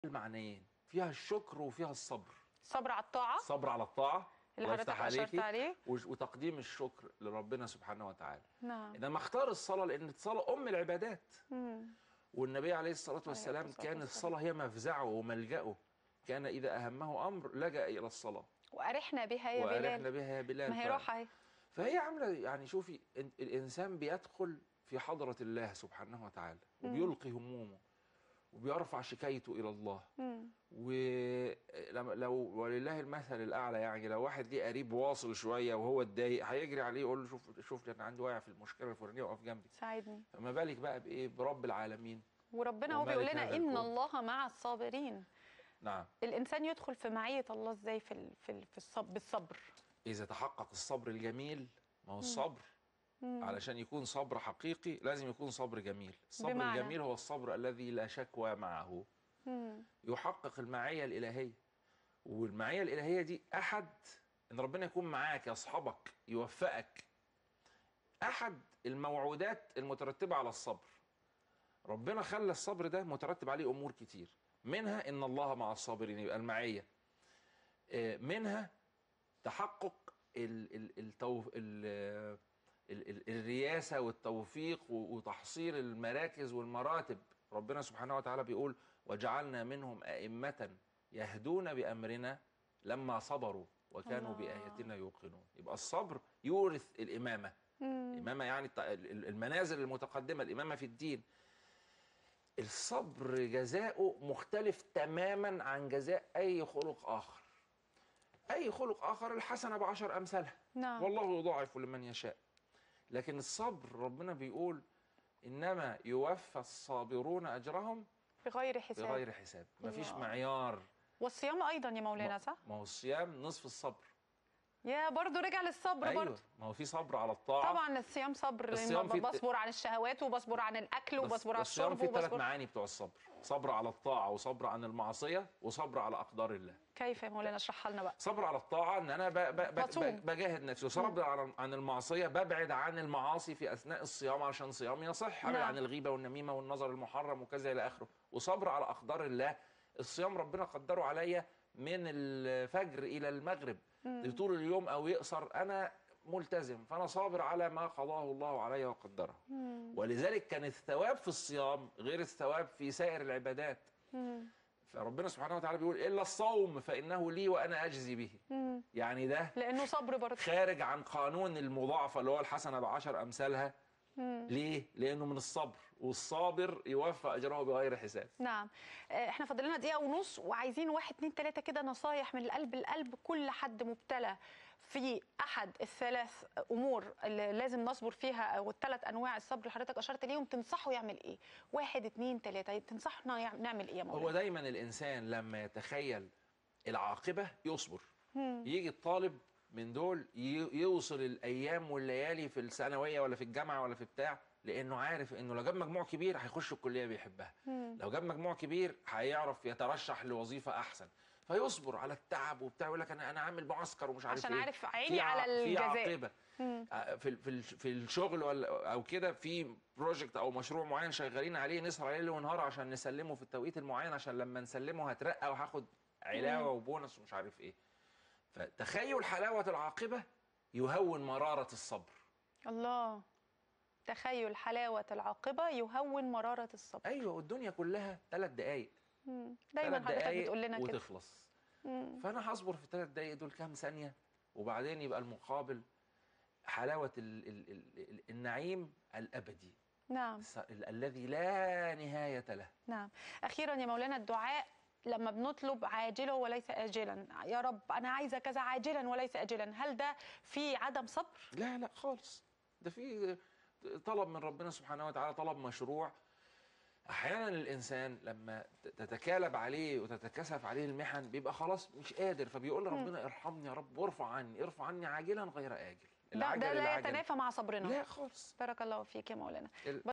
المعنيين فيها الشكر وفيها الصبر صبر على الطاعه الصبر على الطاعه اللي الله حضرتك يفتح أشرت عليكي، عليه. وج- وتقديم الشكر لربنا سبحانه وتعالى نعم انما اختار الصلاه لان الصلاه ام العبادات والنبي عليه الصلاه والسلام الصلاة كان والسلام. الصلاه هي مفزعه وملجأه كان اذا اهمه امر لجأ الى الصلاه وارحنا بها يا وأرحنا بلال بها يا بلال ما هي فعلا. روحها اهي فهي عامله يعني شوفي إن- الانسان بيدخل في حضره الله سبحانه وتعالى وبيلقي همومه وبيرفع شكايته الى الله ولو ولله المثل الاعلى يعني لو واحد ليه قريب واصل شويه وهو اتضايق هيجري عليه يقول له شوف شوف لي انا عندي واقع في المشكله الفلانيه وقف جنبي ساعدني فما بالك بقى بايه برب العالمين وربنا هو وملك بيقول لنا هذا ان الكون. الله مع الصابرين نعم الانسان يدخل في معيه الله ازاي في ال... في, ال... في الصبر بالصبر اذا تحقق الصبر الجميل ما هو الصبر علشان يكون صبر حقيقي لازم يكون صبر جميل الصبر بمعنى؟ الجميل هو الصبر الذي لا شكوى معه يحقق المعية الإلهية والمعية الإلهية دي أحد إن ربنا يكون معاك يصحبك يوفقك أحد الموعودات المترتبة على الصبر ربنا خلى الصبر ده مترتب عليه أمور كتير منها إن الله مع الصابرين يبقى المعية آه، منها تحقق ال ال التو ال ال ال الرياسة والتوفيق و- وتحصيل المراكز والمراتب ربنا سبحانه وتعالى بيقول وجعلنا منهم أئمة يهدون بأمرنا لما صبروا وكانوا الله. بآياتنا يوقنون يبقى الصبر يورث الإمامة الإمامة يعني الت- ال- ال- المنازل المتقدمة الإمامة في الدين الصبر جزاؤه مختلف تماما عن جزاء أي خلق آخر أي خلق آخر الحسنة بعشر أمثالها نعم. والله يضاعف لمن يشاء لكن الصبر ربنا بيقول إنما يوفى الصابرون أجرهم بغير حساب بغير حساب مفيش الله. معيار والصيام ايضا يا مولانا صح ما هو الصيام نصف الصبر يا برضو رجع للصبر أيوة برضو ما هو في صبر على الطاعة طبعا الصيام صبر الصيام لأن في- بصبر عن الشهوات وبصبر عن الاكل بس- وبصبر على الصيام الشرب في ثلاث وبصبر معاني بتوع الصبر صبر على الطاعة وصبر عن المعصية وصبر على أقدار الله كيف يا مولانا اشرحها لنا بقى صبر على الطاعة ان انا ب... ب... ب... بصوم. ب... بجاهد نفسي وصبر عن... عن المعصية ببعد عن المعاصي في اثناء الصيام عشان صيامي يصح ابعد نعم. عن الغيبة والنميمة والنظر المحرم وكذا الى اخره وصبر على اقدار الله الصيام ربنا قدره عليا من الفجر الى المغرب لطول اليوم او يقصر انا ملتزم فانا صابر على ما قضاه الله علي وقدره ولذلك كان الثواب في الصيام غير الثواب في سائر العبادات فربنا سبحانه وتعالى بيقول الا الصوم فانه لي وانا اجزي به يعني ده لانه صبر برضو خارج عن قانون المضاعفه اللي هو الحسنه بعشر امثالها ليه لانه من الصبر والصابر يوفى اجره بغير حساب نعم آه، احنا فاضل لنا دقيقه ونص وعايزين واحد اتنين تلاته كده نصايح من القلب للقلب كل حد مبتلى في احد الثلاث امور اللي لازم نصبر فيها او الثلاث انواع الصبر اللي حضرتك اشرت ليهم تنصحه يعمل ايه؟ واحد اتنين تلاته تنصحنا يع- نعمل ايه يا مولانا؟ هو دايما الانسان لما يتخيل العاقبه يصبر يجي الطالب من دول ي- يوصل الايام والليالي في الثانويه ولا في الجامعه ولا في بتاع لانه عارف انه لو جاب مجموع كبير هيخش الكليه بيحبها لو جاب مجموع كبير هيعرف يترشح لوظيفه احسن فيصبر على التعب وبتاع يقول لك انا انا عامل معسكر ومش عارف عشان ايه عارف عيني في ع- على في الجزاء. عاقبه آه، في ال- في ال- في الشغل ولا او كده في بروجكت او مشروع معين شغالين عليه نسهر ليل ونهار عشان نسلمه في التوقيت المعين عشان لما نسلمه هترقى وهاخد علاوه وبونص ومش عارف ايه فتخيل حلاوه العاقبه يهون مراره الصبر الله تخيل حلاوه العاقبه يهون مراره الصبر ايوه والدنيا كلها ثلاث دقائق دايما ثلاث حضرتك دقايق بتقول لنا كده وتخلص فانا هصبر في الثلاث دقائق دول كام ثانيه وبعدين يبقى المقابل حلاوه ال ال ال ال النعيم الابدي نعم الس- ال- الذي لا نهايه له نعم اخيرا يا مولانا الدعاء لما بنطلب عاجله وليس اجلا يا رب انا عايزه كذا عاجلا وليس اجلا هل ده في عدم صبر لا لا خالص ده في طلب من ربنا سبحانه وتعالى طلب مشروع احيانا الانسان لما ت- تتكالب عليه وتتكثف عليه المحن بيبقى خلاص مش قادر فبيقول لربنا ارحمني يا رب وارفع عني ارفع عني عاجلا غير اجل ده, ده لا العجل. يتنافى مع صبرنا لا خالص بارك الله فيك يا مولانا ال-